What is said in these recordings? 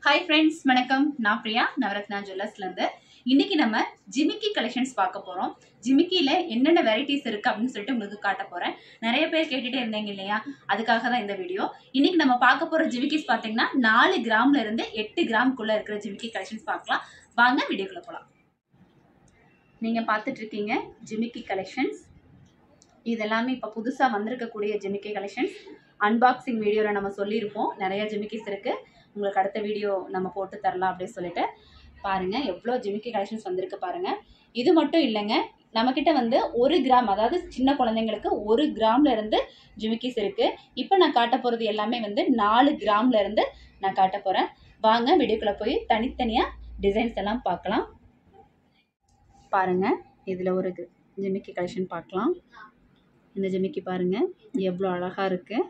hi friends வணக்கம் நான் பிரியா நவரத்னா ஜுவல்லர்ஸ்லேருந்து இன்னைக்கு நம்ம ஜிமிக்கி கலெக்ஷன்ஸ் பார்க்க போகிறோம் ஜிமிக்கியில் என்னென்ன வெரைட்டிஸ் இருக்குது அப்படின்னு சொல்லிட்டு உங்களுக்கு காட்ட போகிறேன் நிறைய பேர் கேட்டுகிட்டே இருந்தீங்க இல்லையா அதுக்காக தான் இந்த வீடியோ இன்னைக்கு நம்ம பார்க்க போகிற ஜிமிக்கிஸ் பார்த்தீங்கன்னா நாலு கிராம்ல இருந்து எட்டு கிராம்குள்ளே இருக்கிற ஜிமிக்கி கலெக்ஷன்ஸ் பார்க்கலாம் வாங்க வீடியோக்குள்ளே போகலாம் நீங்கள் பார்த்துட்டு இருக்கீங்க ஜிமிக்கி கலெக்ஷன்ஸ் இதெல்லாமே இப்போ புதுசாக வந்திருக்கக்கூடிய ஜிமிக்கி கலெக்ஷன்ஸ் அன்பாக்சிங் வீடியோவில் நம்ம சொல்லியிருப்போம் நிறைய ஜிமிக்கிஸ் இருக்குது உங்களுக்கு அடுத்த வீடியோ நம்ம போட்டு தரலாம் அப்படின்னு சொல்லிட்டு பாருங்கள் எவ்வளோ ஜிமிக்கி கலெக்ஷன்ஸ் வந்திருக்கு பாருங்கள் இது மட்டும் இல்லைங்க நம்மக்கிட்ட வந்து ஒரு கிராம் அதாவது சின்ன குழந்தைங்களுக்கு ஒரு கிராம்ல இருந்து ஜிமிக்கிஸ் இருக்குது இப்போ நான் காட்ட போகிறது எல்லாமே வந்து நாலு கிராம்ல இருந்து நான் காட்ட போகிறேன் வாங்க வீடியோக்குள்ளே போய் தனித்தனியாக டிசைன்ஸ் எல்லாம் பார்க்கலாம் பாருங்கள் இதில் ஒரு ஜிமிக்கி கலெக்ஷன் பார்க்கலாம் இந்த ஜிமிக்கி பாருங்கள் எவ்வளோ அழகாக இருக்குது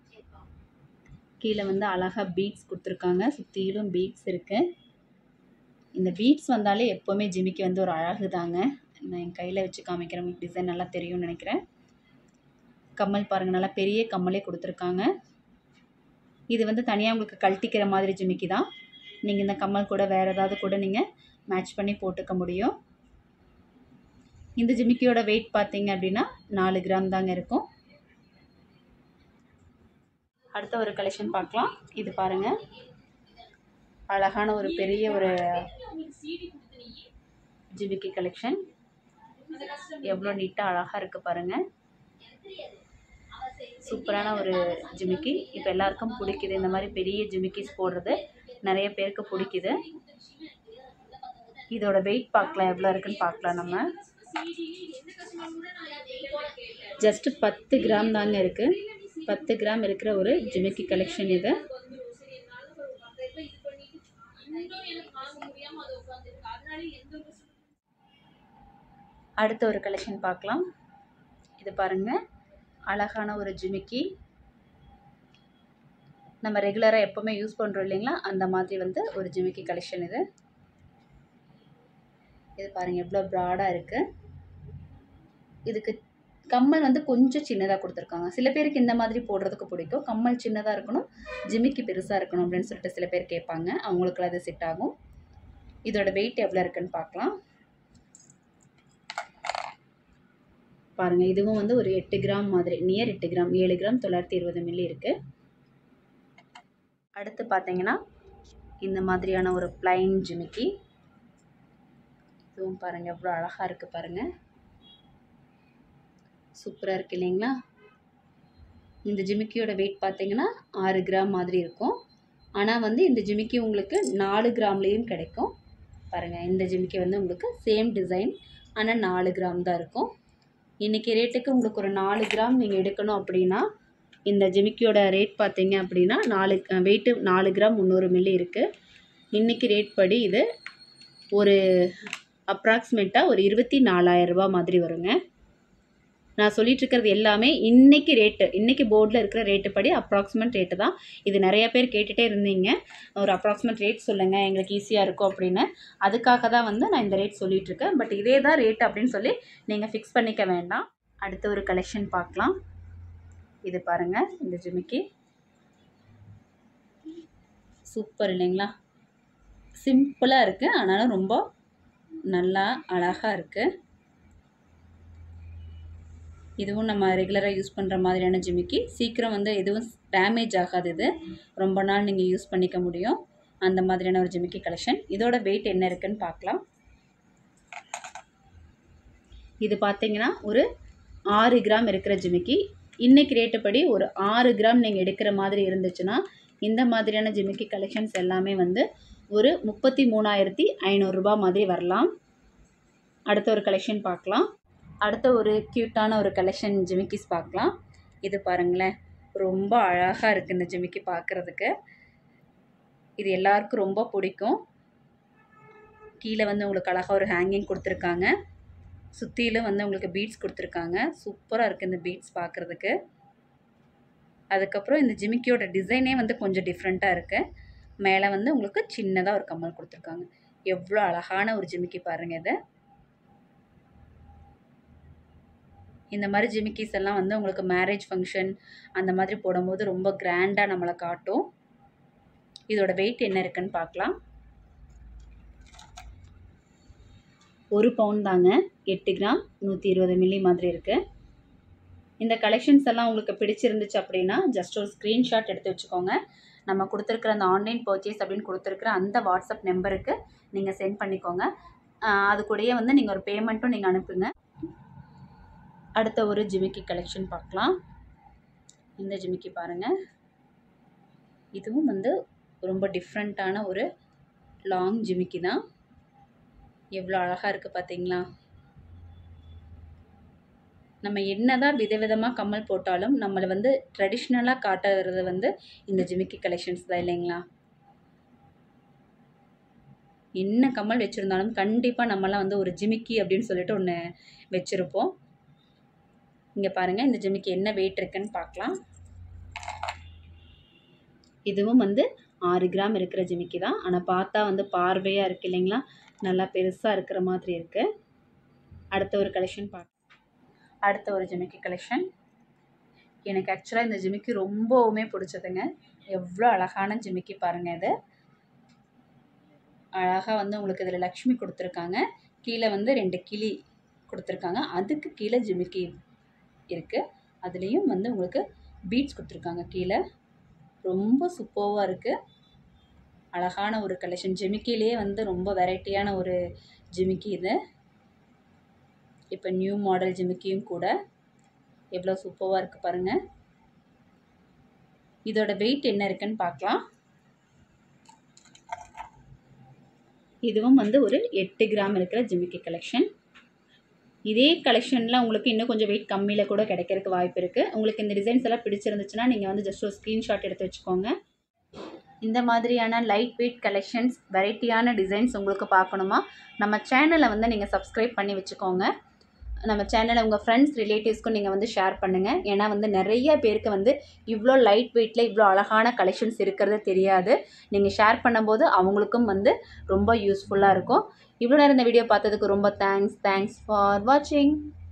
கீழே வந்து அழகாக பீட்ஸ் கொடுத்துருக்காங்க சுற்றிலும் பீட்ஸ் இருக்குது இந்த பீட்ஸ் வந்தாலே எப்போவுமே ஜிமிக்கி வந்து ஒரு அழகு தாங்க நான் என் கையில் வச்சு காமிக்கிறேன் உங்களுக்கு டிசைன் நல்லா தெரியும்னு நினைக்கிறேன் கம்மல் பாருங்கள் நல்லா பெரிய கம்மலே கொடுத்துருக்காங்க இது வந்து தனியாக உங்களுக்கு கழட்டிக்கிற மாதிரி ஜிமிக்கி தான் நீங்கள் இந்த கம்மல் கூட வேறு ஏதாவது கூட நீங்கள் மேட்ச் பண்ணி போட்டுக்க முடியும் இந்த ஜிமிக்கியோட வெயிட் பார்த்தீங்க அப்படின்னா நாலு கிராம் தாங்க இருக்கும் அடுத்த ஒரு கலெக்ஷன் பார்க்கலாம் இது பாருங்க அழகான ஒரு பெரிய ஒரு ஜிமிக்கி கலெக்ஷன் எவ்வளோ நீட்டாக அழகாக இருக்குது பாருங்க சூப்பரான ஒரு ஜிமிக்கி இப்போ எல்லாருக்கும் பிடிக்குது இந்த மாதிரி பெரிய ஜிமிக்கிஸ் போடுறது நிறைய பேருக்கு பிடிக்குது இதோட வெயிட் பார்க்கலாம் எவ்வளோ இருக்குன்னு பார்க்கலாம் நம்ம ஜஸ்ட் பத்து கிராம் தாங்க இருக்குது பத்து கிராம் இருக்கிற ஒரு ஜிமிக்கி கலெக்ஷன் இது அடுத்த ஒரு கலெக்ஷன் பார்க்கலாம் இது பாருங்க அழகான ஒரு ஜிமிக்கி நம்ம ரெகுலராக எப்போவுமே யூஸ் பண்ணுறோம் இல்லைங்களா அந்த மாதிரி வந்து ஒரு ஜிமிக்கி கலெக்ஷன் இது இது பாருங்கள் எவ்வளோ ப்ராடாக இருக்குது இதுக்கு கம்மல் வந்து கொஞ்சம் சின்னதாக கொடுத்துருக்காங்க சில பேருக்கு இந்த மாதிரி போடுறதுக்கு பிடிக்கும் கம்மல் சின்னதாக இருக்கணும் ஜிமிக்கி பெருசாக இருக்கணும் அப்படின்னு சொல்லிட்டு சில பேர் கேட்பாங்க அவங்களுக்குலாம் அது செட் ஆகும் இதோட வெயிட் எவ்வளோ இருக்குன்னு பார்க்கலாம் பாருங்கள் இதுவும் வந்து ஒரு எட்டு கிராம் மாதிரி நியர் எட்டு கிராம் ஏழு கிராம் தொள்ளாயிரத்தி இருபது மில்லி இருக்குது அடுத்து பார்த்தீங்கன்னா இந்த மாதிரியான ஒரு பிளைன் ஜிமிக்கி இதுவும் பாருங்கள் எவ்வளோ அழகாக இருக்குது பாருங்கள் சூப்பராக இருக்குது இல்லைங்களா இந்த ஜிமிக்கியோட வெயிட் பார்த்தீங்கன்னா ஆறு கிராம் மாதிரி இருக்கும் ஆனால் வந்து இந்த ஜிமிக்கி உங்களுக்கு நாலு கிராம்லேயும் கிடைக்கும் பாருங்கள் இந்த ஜிமிக்கி வந்து உங்களுக்கு சேம் டிசைன் ஆனால் நாலு கிராம் தான் இருக்கும் இன்றைக்கி ரேட்டுக்கு உங்களுக்கு ஒரு நாலு கிராம் நீங்கள் எடுக்கணும் அப்படின்னா இந்த ஜிமிக்கியோட ரேட் பார்த்தீங்க அப்படின்னா நாலு வெயிட்டு நாலு கிராம் முந்நூறு மில்லி இருக்குது இன்றைக்கி ரேட் படி இது ஒரு அப்ராக்சிமேட்டாக ஒரு இருபத்தி நாலாயிரரூபா மாதிரி வருங்க நான் சொல்லிட்டு இருக்கிறது எல்லாமே இன்னைக்கு ரேட்டு இன்னைக்கு போர்டில் இருக்கிற ரேட்டு படி அப்ராக்சிமேட் ரேட்டு தான் இது நிறைய பேர் கேட்டுகிட்டே இருந்தீங்க ஒரு அப்ராக்சிமேட் ரேட் சொல்லுங்கள் எங்களுக்கு ஈஸியாக இருக்கும் அப்படின்னு அதுக்காக தான் வந்து நான் இந்த ரேட் சொல்லிட்டு இருக்கேன் பட் இதே தான் ரேட் அப்படின்னு சொல்லி நீங்கள் ஃபிக்ஸ் பண்ணிக்க வேண்டாம் அடுத்த ஒரு கலெக்ஷன் பார்க்கலாம் இது பாருங்கள் இந்த ஜிமிக்கி சூப்பர் இல்லைங்களா சிம்பிளாக இருக்குது ஆனாலும் ரொம்ப நல்லா அழகாக இருக்குது இதுவும் நம்ம ரெகுலராக யூஸ் பண்ணுற மாதிரியான ஜிமிக்கி சீக்கிரம் வந்து எதுவும் டேமேஜ் ஆகாது இது ரொம்ப நாள் நீங்கள் யூஸ் பண்ணிக்க முடியும் அந்த மாதிரியான ஒரு ஜிமிக்கி கலெக்ஷன் இதோட வெயிட் என்ன இருக்குன்னு பார்க்கலாம் இது பார்த்தீங்கன்னா ஒரு ஆறு கிராம் இருக்கிற ஜிமிக்கி இன்றைக்கி ரேட்டு படி ஒரு ஆறு கிராம் நீங்கள் எடுக்கிற மாதிரி இருந்துச்சுன்னா இந்த மாதிரியான ஜிமிக்கி கலெக்ஷன்ஸ் எல்லாமே வந்து ஒரு முப்பத்தி மூணாயிரத்தி ஐநூறுரூபா மாதிரி வரலாம் அடுத்த ஒரு கலெக்ஷன் பார்க்கலாம் அடுத்த ஒரு க்யூட்டான ஒரு கலெக்ஷன் ஜிமிக்கிஸ் பார்க்கலாம் இது பாருங்களேன் ரொம்ப அழகாக இருக்குது இந்த ஜிமிக்கி பார்க்குறதுக்கு இது எல்லாருக்கும் ரொம்ப பிடிக்கும் கீழே வந்து உங்களுக்கு அழகாக ஒரு ஹேங்கிங் கொடுத்துருக்காங்க சுற்றிலும் வந்து உங்களுக்கு பீட்ஸ் கொடுத்துருக்காங்க சூப்பராக இருக்குது இந்த பீட்ஸ் பார்க்குறதுக்கு அதுக்கப்புறம் இந்த ஜிமிக்கியோட டிசைனே வந்து கொஞ்சம் டிஃப்ரெண்ட்டாக இருக்குது மேலே வந்து உங்களுக்கு சின்னதாக ஒரு கம்மல் கொடுத்துருக்காங்க எவ்வளோ அழகான ஒரு ஜிமிக்கி பாருங்கள் இது இந்த மாதிரி ஜிமிக்கிஸ் எல்லாம் வந்து உங்களுக்கு மேரேஜ் ஃபங்க்ஷன் அந்த மாதிரி போடும்போது ரொம்ப கிராண்டாக நம்மளை காட்டும் இதோட வெயிட் என்ன இருக்குன்னு பார்க்கலாம் ஒரு பவுன் தாங்க எட்டு கிராம் நூற்றி இருபது மில்லி மாதிரி இருக்குது இந்த கலெக்ஷன்ஸ் எல்லாம் உங்களுக்கு பிடிச்சிருந்துச்சு அப்படின்னா ஜஸ்ட் ஒரு ஸ்க்ரீன்ஷாட் எடுத்து வச்சுக்கோங்க நம்ம கொடுத்துருக்குற அந்த ஆன்லைன் பர்ச்சேஸ் அப்படின்னு கொடுத்துருக்குற அந்த வாட்ஸ்அப் நம்பருக்கு நீங்கள் சென்ட் பண்ணிக்கோங்க ஆஹ் அது கூடயே வந்து நீங்கள் ஒரு பேமெண்ட்டும் நீங்கள் அனுப்புங்க அடுத்த ஒரு ஜிமிக்கி கலெக்ஷன் பார்க்கலாம் இந்த ஜிமிக்கி பாருங்கள் இதுவும் வந்து ரொம்ப டிஃப்ரெண்ட்டான ஒரு லாங் ஜிமிக்கி தான் எவ்வளோ அழகாக இருக்குது பார்த்தீங்களா நம்ம என்னதான் விதவிதமாக கம்மல் போட்டாலும் நம்மளை வந்து ட்ரெடிஷ்னலாக காட்டுறது வந்து இந்த ஜிமிக்கி கலெக்ஷன்ஸ் தான் இல்லைங்களா என்ன கம்மல் வச்சுருந்தாலும் கண்டிப்பாக நம்மலாம் வந்து ஒரு ஜிமிக்கி அப்படின்னு சொல்லிட்டு ஒன்று வச்சுருப்போம் இங்கே பாருங்கள் இந்த ஜிமிக்கி என்ன வெயிட் இருக்குன்னு பார்க்கலாம் இதுவும் வந்து ஆறு கிராம் இருக்கிற ஜிமிக்கி தான் ஆனால் பார்த்தா வந்து பார்வையாக இருக்குது இல்லைங்களா நல்லா பெருசாக இருக்கிற மாதிரி இருக்குது அடுத்த ஒரு கலெக்ஷன் பார்க்க அடுத்த ஒரு ஜிமிக்கி கலெக்ஷன் எனக்கு ஆக்சுவலாக இந்த ஜிமிக்கி ரொம்பவுமே பிடிச்சதுங்க எவ்வளோ அழகான ஜிமிக்கி பாருங்கள் இது அழகாக வந்து உங்களுக்கு இதில் லக்ஷ்மி கொடுத்துருக்காங்க கீழே வந்து ரெண்டு கிளி கொடுத்துருக்காங்க அதுக்கு கீழே ஜிமிக்கி இருக்குது அதுலேயும் வந்து உங்களுக்கு பீட்ஸ் கொடுத்துருக்காங்க கீழே ரொம்ப சூப்பர்வாக இருக்குது அழகான ஒரு கலெக்ஷன் ஜிமிக்கிலேயே வந்து ரொம்ப வெரைட்டியான ஒரு ஜிமிக்கி இது இப்போ நியூ மாடல் ஜிமிக்கியும் கூட எவ்வளோ சூப்பராக இருக்குது பாருங்கள் இதோட வெயிட் என்ன இருக்குன்னு பார்க்கலாம் இதுவும் வந்து ஒரு எட்டு கிராம் இருக்கிற ஜிமிக்கி கலெக்ஷன் இதே கலெக்ஷனில் உங்களுக்கு இன்னும் கொஞ்சம் வெயிட் கம்மியில் கூட கிடைக்கிறதுக்கு வாய்ப்பு இருக்குது உங்களுக்கு இந்த டிசைன்ஸ் எல்லாம் பிடிச்சிருந்துச்சுன்னா நீங்கள் வந்து ஜஸ்ட் ஒரு ஸ்க்ரீன்ஷாட் எடுத்து வச்சுக்கோங்க இந்த மாதிரியான லைட் வெயிட் கலெக்ஷன்ஸ் வெரைட்டியான டிசைன்ஸ் உங்களுக்கு பார்க்கணுமா நம்ம சேனலை வந்து நீங்கள் சப்ஸ்கிரைப் பண்ணி வச்சுக்கோங்க நம்ம சேனலை உங்கள் ஃப்ரெண்ட்ஸ் ரிலேட்டிவ்ஸ்க்கும் நீங்கள் வந்து ஷேர் பண்ணுங்கள் ஏன்னா வந்து நிறைய பேருக்கு வந்து இவ்வளோ லைட் வெயிட்டில் இவ்வளோ அழகான கலெக்ஷன்ஸ் இருக்கிறது தெரியாது நீங்கள் ஷேர் பண்ணும்போது அவங்களுக்கும் வந்து ரொம்ப யூஸ்ஃபுல்லாக இருக்கும் இவ்வளோ நேரம் இந்த வீடியோ பார்த்ததுக்கு ரொம்ப தேங்க்ஸ் தேங்க்ஸ் ஃபார் வாட்சிங்